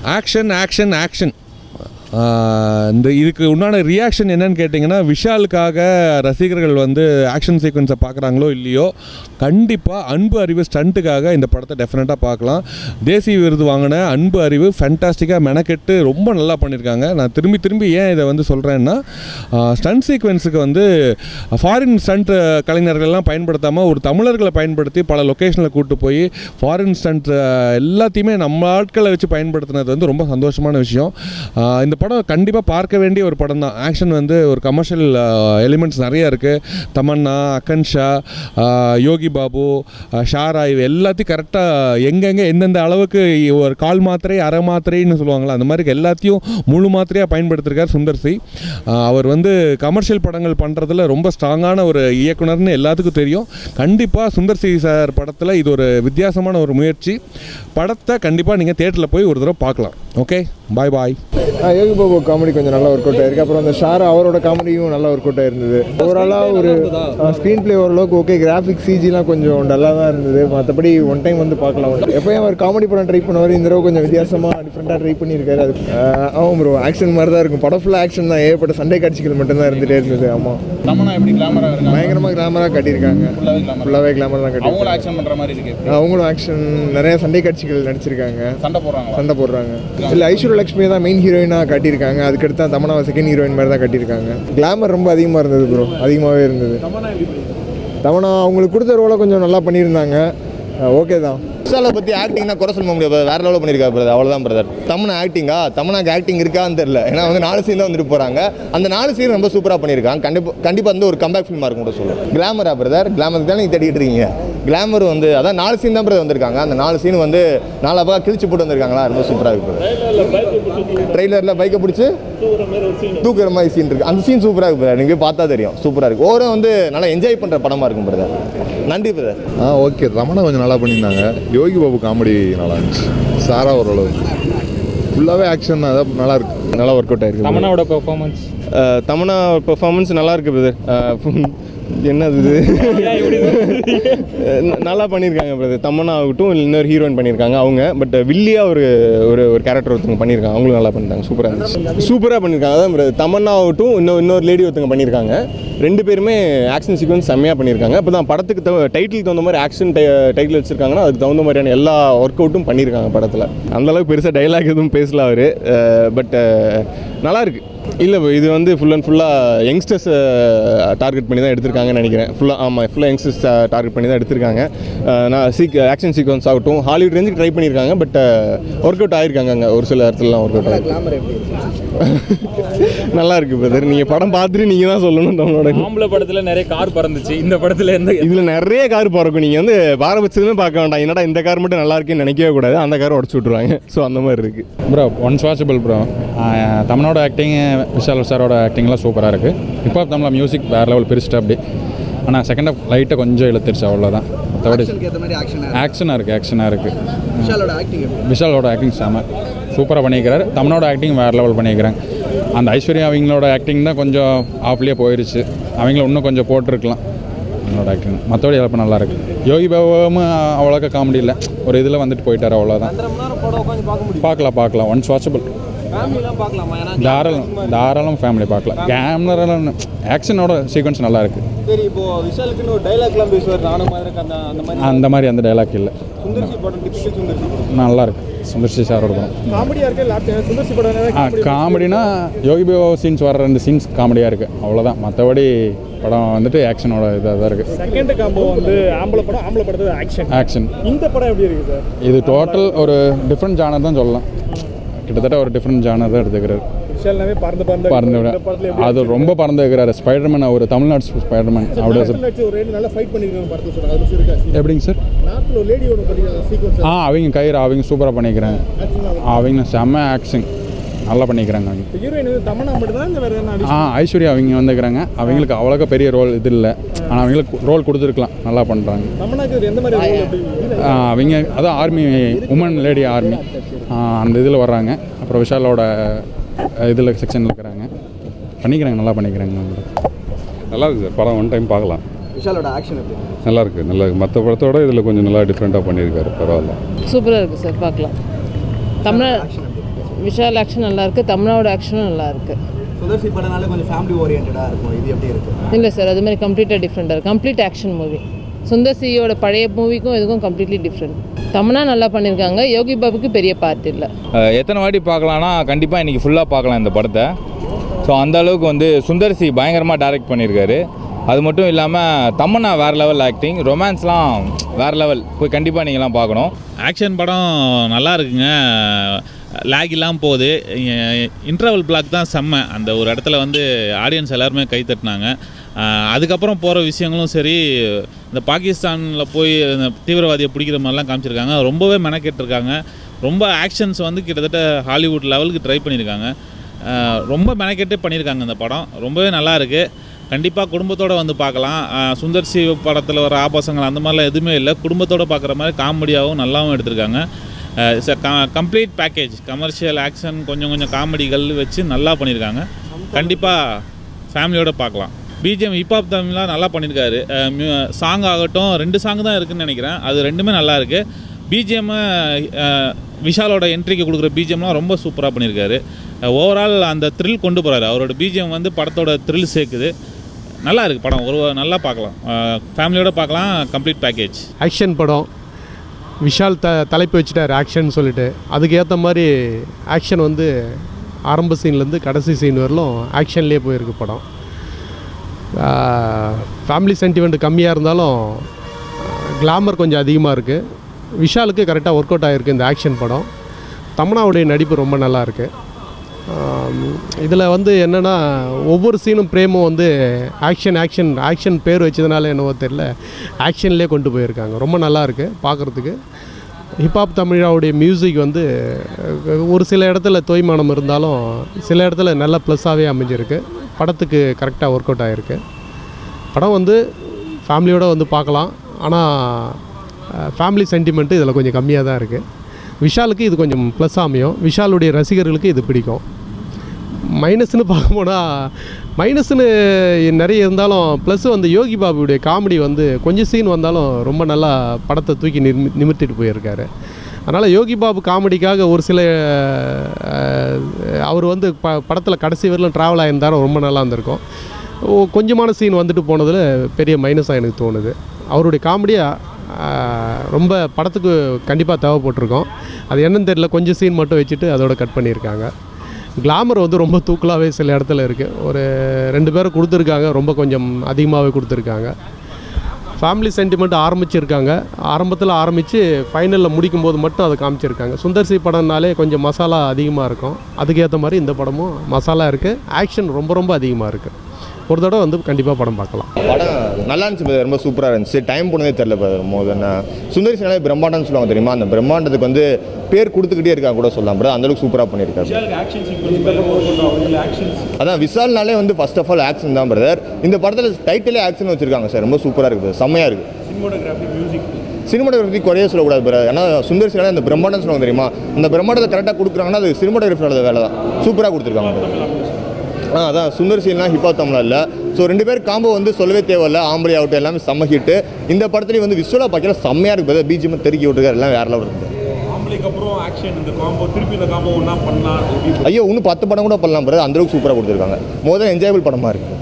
Action action action இந்த இதுக்கு உண்டான ரியாக்ஷன் என்னன்னு கேட்டிங்கன்னா விஷாலுக்காக ரசிகர்கள் வந்து ஆக்ஷன் சீக்வன்ஸை பார்க்குறாங்களோ இல்லையோ கண்டிப்பாக அன்பு அறிவு ஸ்டண்ட்டுக்காக இந்த படத்தை டெஃபினட்டாக பார்க்கலாம் தேசிய விருது வாங்கின அன்பு அறிவு ஃபேண்டாஸ்டிக்காக மெனக்கெட்டு ரொம்ப நல்லா பண்ணியிருக்காங்க நான் திரும்பி திரும்பி ஏன் இதை வந்து சொல்கிறேன்னா ஸ்டண்ட் சீக்வன்ஸுக்கு வந்து ஃபாரின் ஸ்டண்ட் கலைஞர்கள்லாம் பயன்படுத்தாமல் ஒரு தமிழர்களை பயன்படுத்தி பல லொக்கேஷனில் கூட்டு போய் ஃபாரின் ஸ்டண்ட் எல்லாத்தையுமே நம்ம ஆட்களை வச்சு பயன்படுத்தினது வந்து ரொம்ப சந்தோஷமான விஷயம் ஆஹ் இந்த படம் கண்டிப்பாக பார்க்க வேண்டிய ஒரு படம் தான் ஆக்ஷன் வந்து ஒரு கமர்ஷியல் எலிமெண்ட்ஸ் நிறைய இருக்குது தமன்னா அக்கன் ஷா ஆஹ் யோகி பாபு ஆஹ் ஷாரா இது எல்லாத்தையும் கரெக்டாக எங்கெங்கே எந்தெந்த அளவுக்கு ஒரு கால் மாத்திரை அரை மாத்திரைன்னு சொல்லுவாங்களா அந்த மாதிரி எல்லாத்தையும் முழு மாத்திரையாக பயன்படுத்திருக்கார் சுந்தர் சி ஆஹ் அவர் வந்து கமர்ஷியல் படங்கள் பண்ணுறதுல ரொம்ப ஸ்ட்ராங்கான ஒரு இயக்குனர்னு எல்லாத்துக்கும் தெரியும் கண்டிப்பாக சுந்தர் சி சார் படத்தில் இது ஒரு வித்தியாசமான ஒரு முயற்சி படத்தை கண்டிப்பாக நீங்கள் தேட்டரில் போய் ஒரு தடவை பார்க்கலாம் ஓகே பாய் பாய் ஆ, யோகி பாபு காமெடி கொஞ்சம் நல்லா ஒர்க் அவுட் ஆயிருக்கு அப்புறம் அந்த ஷாரா அவரோட காமெடியும் நல்லா ஒர்க் அவுட் ஆயிருந்தது ஓவராலாக ஒரு ஸ்க்ரீன் ப்ளே ஓரளவுக்கு ஓகே கிராஃபிக் சிஜிலாம் கொஞ்சம் டல்லாக தான் இருந்தது மற்றபடி ஒன் டைம் வந்து பார்க்கலாம் எப்போயும் அவர் காமெடி படம் ட்ரை பண்ணுவார் இந்த தடவை கொஞ்சம் வித்தியாசமாக டிஃப்ரெண்ட்டாக ட்ரை பண்ணியிருக்காரு அது ஆ, ஆமாம் ப்ரோ ஆக்ஷன் மாதிரி தான் இருக்கும் படம் ஃபுல்லாக ஆக்ஷன் தான் ஏகப்பட்ட சண்டை காட்சிகள் மட்டும்தான் இருந்துகிட்டே இருந்தது ஆமாம் தமனா எப்படி கிளாமரா இருக்காங்க பயங்கரமாக கிளாமராக காட்டியிருக்காங்க ஃபுல்லாவே glamour. ஃபுல்லாகவே கிளாமர் தான் அவங்களும் காட்டியிருக்காங்க ஆக்ஷன் பண்ற மாதிரி இருக்கு அவங்களும் ஆக்ஷன் நிறைய சண்டை காட்சிகள் நடிச்சிருக்காங்க சண்டை போடுறாங்களா சண்டை போடுறாங்க இல்லை ஐஸ்வர்யா லட்சுமி தான் மெயின் ஹீரோயினாக காட்டியிருக்காங்க அதுக்கடுத்து தான் தமனாவை செகண்ட் ஹீரோயின் மாதிரி தான் காட்டியிருக்காங்க கிளாமர் ரொம்ப அதிகமாக இருந்தது ப்ரோ அதிகமாகவே இருந்தது தமனா அவங்களுக்கு கொடுத்த ரோலை கொஞ்சம் நல்லா பண்ணியிருந்தாங்க ஓகே தான் விஷாலை பற்றி ஆக்டிங்னா குறை சொல்ல முடியாது வேற லெவலில் பண்ணியிருக்காரு பிரதர் அவ்வளோதான் பிரதர் தமனா ஆக்டிங்கா தமனாக்கு ஆக்டிங் இருக்கான்னு தெரியல ஏன்னா வந்து நாலு சீன் தான் வந்துட்டு போகிறாங்க அந்த நாலு சீன் ரொம்ப சூப்பராக பண்ணியிருக்காங்க கண்டிப்பாக கண்டிப்பாக வந்து ஒரு கம்பேக் ஃபில்மாக இருக்கும் கூட சொல்லுவோம் கிளாமரா பிரதர் கிளாமருக்கு தான் நீங்கள் தேடிட்டு இருக்கீங்க கிளாமர் வந்து அதான் நாலு சீன் தான் பிரதர் வந்திருக்காங்க அந்த நாலு சீன் வந்து நாலு அப்பா கிழிச்சு போட்டு வந்திருக்காங்களா ரொம்ப சூப்பராக இருக்கு ட்ரெய்லரில் பைக்கை பிடிச்சி தூக்குற மாதிரி சீன் இருக்கு அந்த சீன் சூப்பராக இருக்கு பிரதர் நீங்கள் பார்த்தா தெரியும் சூப்பராக இருக்கு ஓரம் வந்து நல்லா என்ஜாய் பண்ணுற படமாக இருக்கும் பிரதர் நன்றி பிரதர் ஆ ஓகே ரமணா கொஞ்சம் நல்லா பண்ணியிருந்தாங்க யோகி பாபு காமெடி நல்லா இருந்துச்சு சாரா ஓரளவு ஃபுல்லாகவே ஆக்ஷன் அதான் நல்லா இருக்கு நல்லா ஒர்க் அவுட் ஆயிருக்கு தமனாவோட பெர்ஃபார்மன்ஸ் தமனா பெர்ஃபார்மன்ஸ் நல்லா இருக்கு பிரதர் என்னது இது ந- நல்லா பண்ணியிருக்காங்க பிரதர் தமனா ஆகட்டும் இல்லை இன்னொரு ஹீரோயின் பண்ணியிருக்காங்க அவங்க பட் வில்லியா ஒரு ஒரு ஒரு கேரக்டர் ஒருத்தவங்க பண்ணியிருக்காங்க அவங்களும் நல்லா பண்ணிட்டாங்க சூப்பராக இருந்துச்சு சூப்பராக பண்ணியிருக்காங்க அதான் பிரதர் தமன்னா ஆகட்டும் இன்னும் இன்னொரு லேடி ஒருத்தவங்க பண்ணியிருக்காங்க ரெண்டு பேருமே ஆக்ஷன் சீக்வன்ஸ் செம்மையாக பண்ணியிருக்காங்க இப்போ தான் படத்துக்கு தகுந்த டைட்டிலுக்கு தகுந்த மாதிரி ஆக்ஷன் டைட்டில் வச்சிருக்காங்கன்னா அதுக்கு தகுந்த மாதிரியான எல்லா ஒர்க் அவுட்டும் பண்ணியிருக்காங்க படத்தில் அந்தளவுக்கு பெருசாக டைலாக் எதுவும் பேசல அவர் பட் நல்லா இருக்கு இல்லை இது வந்து ஃபுல் அண்ட் ஃபுல்லாக யங்ஸ்டர்ஸ் டார்கெட் பண்ணி தான் எடுத்திருக்காங்கன்னு நினைக்கிறேன் ஃபுல்லாக ஆமாம் ஃபுல்லாக யங்ஸ்டர்ஸ் டார்கெட் பண்ணி தான் எடுத்திருக்காங்க அஹ் நான் சீக் ஆக்ஷன் சீக்வன்ஸ் ஆகட்டும் ஹாலிவுட் ரேஞ்சுக்கு ட்ரை பண்ணியிருக்காங்க பட் ஒர்க் அவுட் ஆயிருக்காங்க அங்கே ஒரு சில இடத்துலலாம் ஒர்க் அவுட் ஆயிருக்கு நல்லா இருக்கு பிரதர் நீங்கள் படம் பார்த்துட்டு நீங்கள் தான் சொல்லணும் நம்மளோட ஆம்பளை படத்துல நிறைய கார் பறந்துச்சு இந்த படத்துல எந்த இதில் நிறைய கார் பறக்கும் நீங்கள் வந்து பாரபட்சத்துமே பார்க்க வேண்டாம் என்னடா இந்த கார் மட்டும் நல்லா இருக்குன்னு நினைக்கவே கூடாது அந்த காரை உடச்சு விட்ருவாங்க ஸோ அந்த மாதிரி இருக்குது ப்ரோ ஒன்ஸ் வாட்சபிள் ப்ரோ தமிழோட ஆக்டிங் விஷால் சாரோட ஆக்டிங்லாம் சூப்பராக இருக்குது இப்போ தமிழ் மியூசிக் வேறு லெவல் பிரிச்சுட்டு அப்படி ஆனால் செகண்ட் ஆஃப் லைட்டாக கொஞ்சம் இழுத்துருச்சு அவ்வளோதான் மற்றபடி ஆக்ஷனாக இருக்குது ஆக்ஷனாக இருக்குது விஷாலோட ஆக்டிங் செம சூப்பராக பண்ணியிருக்கிறாரு தமிழோட ஆக்டிங் வேறு லெவல் பண்ணியிருக்கிறாங்க அந்த ஐஸ்வர்யா அவங்களோட ஆக்டிங் தான் கொஞ்சம் ஆஃப்லேயே போயிருச்சு அவங்கள இன்னும் கொஞ்சம் போட்டிருக்கலாம் அவங்களோட ஆக்டிங் மற்றபடி எல்லாம் நல்லா இருக்கு யோகி பாபாவும் அவ்வளோக்கா காமெடி இல்லை ஒரு இதில் வந்துட்டு போயிட்டார் அவ்வளோதான் பார்க்கலாம் பார்க்கலாம் ஒன்ஸ் வாட்சபிள் தாராளம் தாராளம் ஃபேமிலி பார்க்கலாம் கேமரா ஆக்ஷனோட சீக்வன்ஸ் நல்லா இருக்கு சரி இப்போ விஷாலுக்குன்னு ஒரு டைலாக்லாம் பேசுவார் நானும் மாதிரி அந்த அந்த மாதிரி அந்த மாதிரி அந்த டைலாக் இல்லை சுந்தர்சி படம் டிபிக்கல் சுந்தர்சி நல்லா இருக்கு சுந்தர்சி சாரோட படம் காமெடியா இருக்கு லாப்டாப் சுந்தர்சி படம் ஆ காமெடினா யோகி பாபா சீன்ஸ் வர்ற ரெண்டு சீன்ஸ் காமெடியாக இருக்குது அவ்வளோதான் மற்றபடி படம் வந்துட்டு ஆக்ஷனோட இதாக தான் இருக்குது செகண்ட் காம்போ வந்து ஆம்பளை படம் ஆம்பளை படத்துல ஆக்ஷன் ஆக்ஷன் இந்த படம் எப்படி இருக்கு சார் இது டோட்டல் ஒரு டிஃப்ரெண்ட் ஜானர் தான் சொல்லலாம் கிட்டத்தட்ட ஒரு டிஃப்ரெண்ட் ஜானர் தான் எடுத்துக்கிறாரு விஷால்னாவே பறந்து பறந்து பறந்து விட இந்த படத்துல எப்படி அது ரொம்ப பறந்து இருக்கிறாரு ஸ்பைடர்மேன் அவர் தமிழ்நாடு ஸ்பைடர்மேன் அப்படி நார்த்ல வச்சு ஒரு ரெண்டு நல்லா ஃபைட் பண்ணிருக்காங்க படத்துல சொல்றாங்க அது மாதிரி இருக்கா எப்படிங்க சார் நார்த்ல ஒரு லேடி ஒன்று பண்ணிருக்காங்க சீக்வன்ஸ் ஆ அவங்க கயிறு அவங்க சூப்பராக பண்ணிக்கிறாங்க அவங்க செம்ம ஆக்ஷன் நல்லா பண்ணிக்கிறாங்க அவங்க ஹீரோயின் வந்து தமன்னா மட்டும் தான் இந்த வேற என்ன ஆ ஐஸ்வர்யா அவங்க வந்துக்கிறாங்க அவங்களுக்கு அவ்வளோக்கா பெரிய ரோல் இது இல்லை ஆனால் அவங்களுக்கு ரோல் கொடுத்துருக்கலாம் நல்லா பண்ணுறாங்க தமன்னாக்கு இது எந்த மாதிரி ரோல் எப்படி ஆ, அவங்க அதான் ஆர்மி உமன் லேடி ஆர்மி அந்த இதில் வர்றாங்க அப்புறம் விஷாலோட இதில் செக்ஷனில் இருக்கிறாங்க பண்ணிக்கிறாங்க நல்லா பண்ணிக்கிறாங்க அவங்க நல்லா இருக்கு சார் படம் ஒன் டைம் பார்க்கலாம் விஷாலோட ஆக்ஷன் எப்படி நல்லா இருக்கு நல்லா இருக்கு மற்ற படத்தோட இதில் கொஞ்சம் நல்லா டிஃப்ரெண்ட்டாக பண்ணியிருக்காரு பரவாயில்ல சூப்பராக இருக்குது சார் பார்க்கலாம் தமிழ் விஷால் ஆக்ஷன் நல்லா இருக்கு தமிழோட ஆக்ஷனும் நல்லா இருக்கு சுதர்சி படம்னால கொஞ்சம் ஃபேமிலி ஓரியன்டாக இருக்கும் இது எப்படி இருக்கு இல்லை சார் அது மாதிரி கம்ப்ளீட்டாக டிஃப்ரெண்ட்டாக இருக்குது கம்ப்ளீட் ஆக்ஷன் மூவி சுந்தர் சியோட பழைய மூவிக்கும் இதுக்கும் கம்ப்ளீட்லி டிஃப்ரெண்ட் தமிழா நல்லா பண்ணியிருக்காங்க யோகி பாபுக்கு பெரிய பார்ட் இல்லை அஹ் எத்தனை வாட்டி பார்க்கலான்னா கண்டிப்பாக இன்றைக்கி ஃபுல்லாக பார்க்கலாம் இந்த படத்தை ஸோ அந்த அளவுக்கு வந்து சுந்தர்சி பயங்கரமாக டைரக்ட் பண்ணியிருக்காரு அது மட்டும் இல்லாமல் தமன்னா வேறு லெவல் ஆக்டிங் ரொமான்ஸ்லாம் வேறு லெவல் போய் கண்டிப்பாக நீங்களாம் பார்க்கணும் ஆக்ஷன் படம் நல்லா இருக்குங்க லேக் இல்லாமல் போகுது இன்டர்வல் பிளாக் தான் செம்ம அந்த ஒரு இடத்துல வந்து ஆடியன்ஸ் எல்லாருமே கை தட்டினாங்க அஹ் அதுக்கப்புறம் போகிற விஷயங்களும் சரி இந்த பாகிஸ்தானில் போய் இந்த தீவிரவாதியை பிடிக்கிற மாதிரிலாம் காமிச்சிருக்காங்க ரொம்பவே மெனக்கெட்டிருக்காங்க ரொம்ப ஆக்ஷன்ஸ் வந்து கிட்டத்தட்ட ஹாலிவுட் லெவலுக்கு ட்ரை பண்ணியிருக்காங்க அஹ் ரொம்ப மெனக்கெட்டு பண்ணியிருக்காங்க இந்த படம் ரொம்பவே நல்லா இருக்குது கண்டிப்பாக குடும்பத்தோடு வந்து பார்க்கலாம் அஹ் சுந்தர் சி படத்தில் வர ஆபாசங்கள் அந்த மாதிரிலாம் எதுவுமே இல்லை குடும்பத்தோடு பார்க்குற மாதிரி காமெடியாகவும் நல்லாவும் எடுத்திருக்காங்க கம்ப்ளீட் பேக்கேஜ் கமர்ஷியல் ஆக்ஷன் கொஞ்சம் கொஞ்சம் காமெடிகள் வச்சு நல்லா பண்ணியிருக்காங்க கண்டிப்பாக ஃபேமிலியோடு பார்க்கலாம் பிஜிஎம் ஹிப்ஹாப் தமிழ்லாம் நல்லா பண்ணியிருக்காரு சாங் ஆகட்டும் ரெண்டு சாங் தான் இருக்குன்னு நினைக்கிறேன் அது ரெண்டுமே நல்லா இருக்குது பிஜிஎம் விஷாலோட என்ட்ரிக்கு கொடுக்குற பிஜிஎம்லாம் ரொம்ப சூப்பராக பண்ணியிருக்காரு ஓவரால் அந்த த்ரில் கொண்டு போகிறாரு அவரோட பிஜிஎம் வந்து படத்தோட த்ரில் சேர்க்குது நல்லா இருக்குது படம் ஒரு நல்லா பார்க்கலாம் ஃபேமிலியோட பார்க்கலாம் கம்ப்ளீட் பேக்கேஜ் ஆக்ஷன் படம் விஷால் த தலைப்பு வச்சுட்டார் ஆக்ஷன் சொல்லிட்டு அதுக்கு ஏற்ற மாதிரி ஆக்ஷன் வந்து ஆரம்ப சீன்லேருந்து கடைசி சீன் வரலும் ஆக்ஷன்லேயே போயிருக்கு படம் ஃபேமிலி சென்டிமெண்ட் கம்மியாக இருந்தாலும் கிளாமர் கொஞ்சம் அதிகமாக இருக்குது விஷாலுக்கு கரெக்டாக ஒர்க் அவுட் ஆகிருக்கு இந்த ஆக்ஷன் படம் தமனாவுடைய நடிப்பு ரொம்ப நல்லா இருக்கு இதில் வந்து என்னென்னா ஒவ்வொரு சீனும் பிரேமும் வந்து ஆக்ஷன் ஆக்ஷன் ஆக்ஷன் பேர் வச்சதுனால என்னவோ தெரில ஆக்ஷன்லேயே கொண்டு போயிருக்காங்க ரொம்ப நல்லா இருக்குது பார்க்குறதுக்கு ஹிப்ஹாப் தமிழாவுடைய மியூசிக் வந்து அஹ், ஒரு சில இடத்துல தொய்மானம் இருந்தாலும் சில இடத்துல நல்ல ப்ளஸ்ஸாகவே அமைஞ்சிருக்கு படத்துக்கு கரெக்டாக ஒர்க் அவுட் ஆகிருக்கு படம் வந்து ஃபேமிலியோடு வந்து பார்க்கலாம் ஆனால் ஃபேமிலி சென்டிமெண்ட்டு இதில் கொஞ்சம் கம்மியாக தான் இருக்குது விஷாலுக்கு இது கொஞ்சம் ப்ளஸ் அமையும் விஷாலுடைய ரசிகர்களுக்கு இது பிடிக்கும் மைனஸ்னு பார்க்க போனால் மைனஸ்னு நிறைய இருந்தாலும் ப்ளஸ் வந்து யோகி பாபுடைய காமெடி வந்து கொஞ்சம் சீன் வந்தாலும் ரொம்ப நல்லா படத்தை தூக்கி நிமி நிமிர்த்திட்டு போயிருக்காரு அதனால் யோகி பாபு காமெடிக்காக ஒரு சில அஹ், அவர் வந்து ப படத்தில் கடைசி வரலும் ட்ராவல் ஆகியிருந்தாலும் ரொம்ப நல்லா இருந்திருக்கும் ஓ, கொஞ்சமான சீன் வந்துட்டு போனதில் பெரிய மைனஸாக எனக்கு தோணுது அவருடைய காமெடியாக ரொம்ப படத்துக்கு கண்டிப்பாக தேவைப்பட்டிருக்கோம் அது என்னன்னு தெரியல கொஞ்சம் சீன் மட்டும் வச்சுட்டு அதோட கட் பண்ணியிருக்காங்க கிளாமர் வந்து ரொம்ப தூக்கலாகவே சில இடத்துல இருக்குது ஒரு ரெண்டு பேரும் கொடுத்துருக்காங்க ரொம்ப கொஞ்சம் அதிகமாகவே கொடுத்துருக்காங்க ஃபேமிலி சென்டிமெண்ட் ஆரம்பிச்சிருக்காங்க ஆரம்பத்தில் ஆரம்பித்து ஃபைனலில் முடிக்கும் போது மட்டும் அதை காமிச்சிருக்காங்க சுந்தர்சி படம்னாலே கொஞ்சம் மசாலா அதிகமாக இருக்கும் அதுக்கேற்ற மாதிரி இந்த படமும் மசாலா இருக்குது ஆக்ஷன் ரொம்ப ரொம்ப அதிகமாக இருக்குது ஒரு தடவை வந்து கண்டிப்பாக படம் பார்க்கலாம் படம் நல்லா இருந்துச்சு brother. ரொம்ப சூப்பராக இருந்துச்சு டைம் போனதே தெரில மோர் தென் சுந்தரி சினாலே பிரம்மாண்டம்னு சொல்லுவாங்க தெரியுமா அந்த பிரம்மாண்டத்துக்கு வந்து பேர் கொடுத்துக்கிட்டே இருக்காங்க கூட சொல்லலாம் bro. அந்த அளவுக்கு சூப்பராக பண்ணியிருக்காரு அதான் விசால்னாலே வந்து ஃபர்ஸ்ட் ஆஃப் ஆல் ஆக்ஷன் தான் பிரதர் இந்த படத்தில் டைட்டிலே ஆக்ஷன் வச்சிருக்காங்க சார் ரொம்ப சூப்பராக இருக்குது செம்மையாக இருக்குது சினிமாட்டோகிராஃபி குறைய சொல்லக்கூடாது பிற ஏன்னா சுந்தர் சினாலே அந்த பிரம்மாண்டம் சொல்லுவாங்க தெரியுமா அந்த பிரம்மாண்டத்தை கரெக்டாக கொடுக்குறாங்கன்னா அது சினிமாட்டோகிராஃபியோட வேலை தான் சூப்பராக கொடுத்துருக்காங்க ஆ அதான் சுந்தர் சீன்லாம் ஹிப்ஹாப் தமிழ் இல்லை ஸோ ரெண்டு பேர் காம்போ வந்து சொல்லவே தேவையில்ல ஆம்பளை ஆகட்டும் எல்லாமே செம்ம ஹிட்டு இந்த படத்துலேயும் வந்து விஷுவலாக பார்க்கல செம்மையாக இருக்குது பிஜிஎம் தெருக்கி விட்டுருக்காரு எல்லாம் வேற லெவல் இருக்குது ஃபேமிலிக்கு அப்புறம் ஆக்ஷன் இந்த காம்போ திருப்பி இந்த காம்போ ஒன்றா பண்ணலாம் ஐயோ இன்னும் பத்து படம் கூட பண்ணலாம் பிறகு அந்தளவுக்கு சூப்பராக கொடுத்துருக்காங்க மோதல் என்ஜாயபிள் படமாக இருக்குது